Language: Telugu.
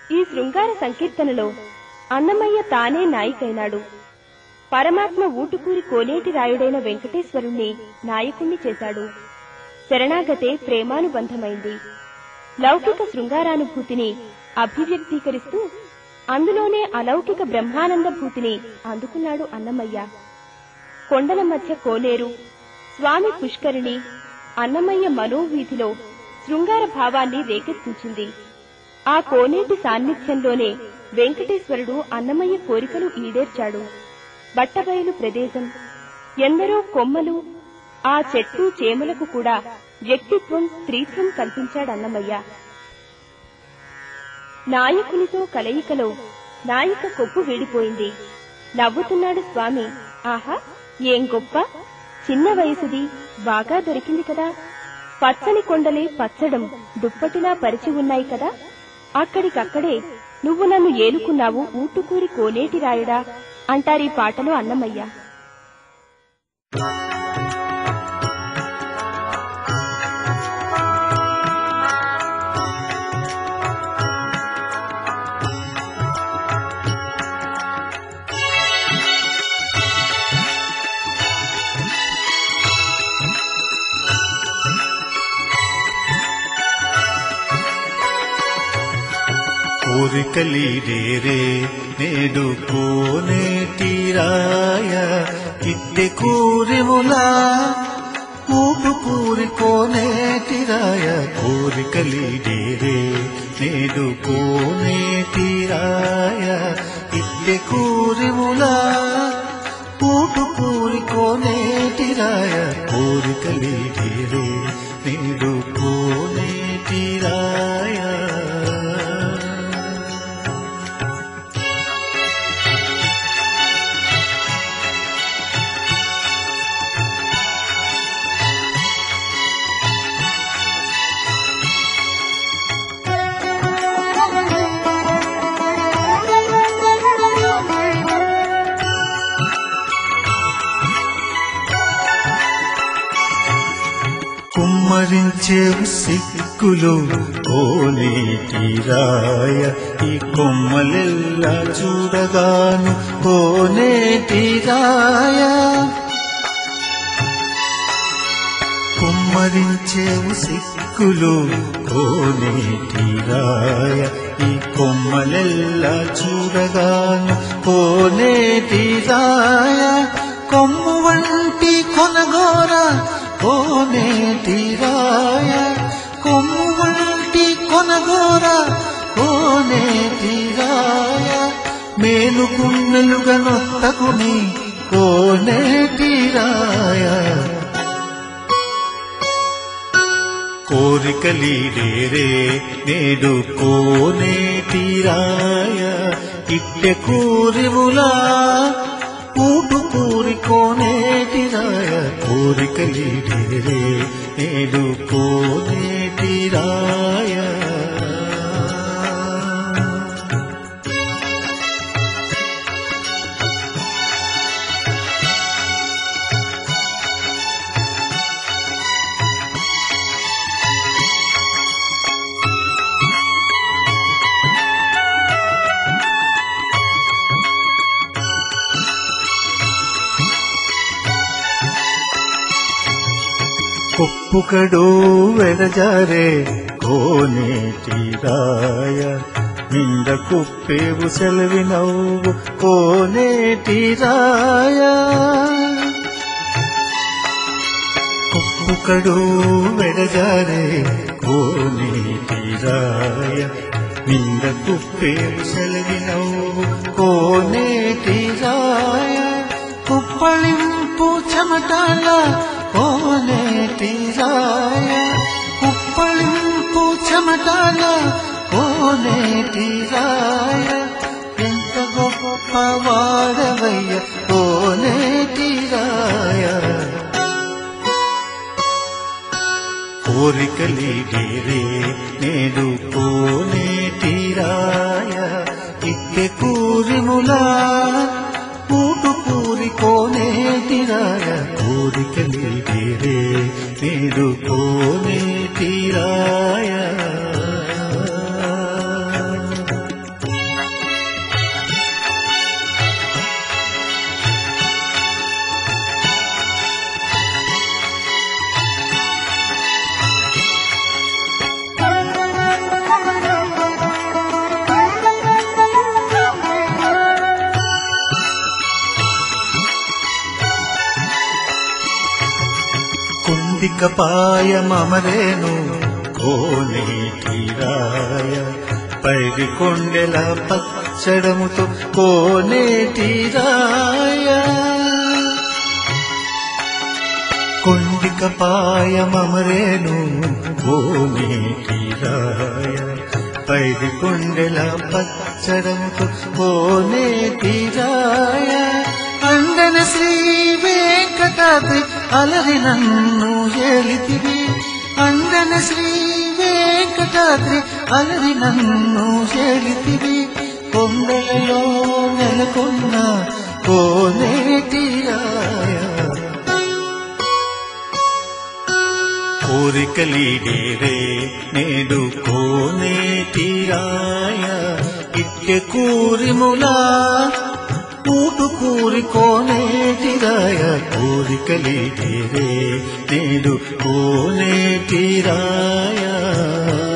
ఈ శృంగార సంకీర్తనలో అన్నమయ్య తానే నాయికైనాడు పరమాత్మ ఊటుకూరి కోనేటి రాయుడైన వెంకటేశ్వరుణ్ణి నాయకుణ్ణి చేశాడు శరణాగతే ప్రేమానుబంధమైంది లౌకిక శృంగారానుభూతిని అభివ్యక్తీకరిస్తూ అందులోనే అలౌకిక బ్రహ్మానంద భూతిని అందుకున్నాడు అన్నమయ్య కొండల మధ్య కోనేరు స్వామి పుష్కరిణి అన్నమయ్య మనోవీధిలో శృంగార భావాన్ని రేకెత్తించింది ఆ కోనేటి సాన్నిధ్యంలోనే వెంకటేశ్వరుడు అన్నమయ్య కోరికలు ఈడేర్చాడు బట్టబయలు ప్రదేశం ఎందరో కొమ్మలు ఆ చెట్టు చేమలకు కూడా వ్యక్తిత్వం స్త్రీత్వం కల్పించాడన్నమయ్య నాయకునితో కలయికలో నాయిక కొప్పు వీడిపోయింది నవ్వుతున్నాడు స్వామి ఆహా ఏం గొప్ప చిన్న వయసుది బాగా దొరికింది కదా పచ్చని కొండలే పచ్చడం దుప్పటిలా పరిచి ఉన్నాయి కదా అక్కడికక్కడే నువ్వు నన్ను ఏలుకున్నావు ఊటుకూరి కోనేటి రాయుడా అంటారీ పాటలో అన్నమయ్య కోరికలీడేరే నేడు కోనేటిరాయ ఇట్టె కూరిములా ఊపు కూరి కోనేటిరాయ కోరికలీడేరే నేడు కోనేటిరాయ ఇట్టె కూరిములా ఊపు కూరి కోనేటిరాయ కోరికలీడేరే నేడు కోనేటిరాయ కుమ్మరించేవు సిక్కులు కోనేటిరాయ ఈ కొమ్మలెల్లా చూడగాను కోనేటిరాయ కుమ్మరించేవు సిక్కులు కోనేటిరాయ ఈ కొమ్మలెల్లా చూడగాను కోనేటిరాయ కొమ్ము వంటి కొనగోర కోనేటిరాయ కొమ్ము వంటి కొనగోర కోనేటిరాయ మేలుకున్నెలుగా నొత్తకుని కోనేటిరాయ కోరికలీడేరే నేడు కోనేటిరాయ ఇట్టె కూరివులా ఊటు కూరి కోనేటిరాయ కోరికలీడేరే నేడు కోనేటిరాయ కుప్పుకడు వెడజారే కోనేటిరాయ నిండ కుప్పేవు సెలవి నవ్వు కోనేటిరాయ కుప్పుకడు వెడజారే కోనేటిరాయ నిండ కుప్పేవు సెలవి నవ్వు కోనేటిరాయ కుప్పళింపు చెమటాల కోనేటిరాయ కుప్పళింపు చెమటాల కోనేటిరాయ ఎంత గొప్ప వాడవయ్య కోనేటిరాయ కోరికలీడేరే నేడు కోనేటిరాయ ఇట్టె కూరిములా ఊటు కూరి కోనేటిరాయ కోరికలీడేరే నేడు కోనేటిరాయ కొండికపాయ మమరేను కోనేటిరాయ పైడి కొండెల పచ్చడముతో కోనేటిరాయ కొండికపాయ మమరేను కోనేటిరాయ పైడి కొండెల పచ్చడముతో కోనేటిరాయ అండన శ్రీ వెంకటాద్రి అలరి నన్ను ఏలితివి అండన శ్రీ వెంకటాద్రి అలరి నన్ను ఏలితివి కొండలలో నెలకొన్న కోనేటిరాయ కోరికలీడేరే నేడు కోనేటిరాయ ఇట్టె కూరిములా కూటు కూరి కోనేటిరాయ కోరికలీడేరే నేడు కోనేటిరాయ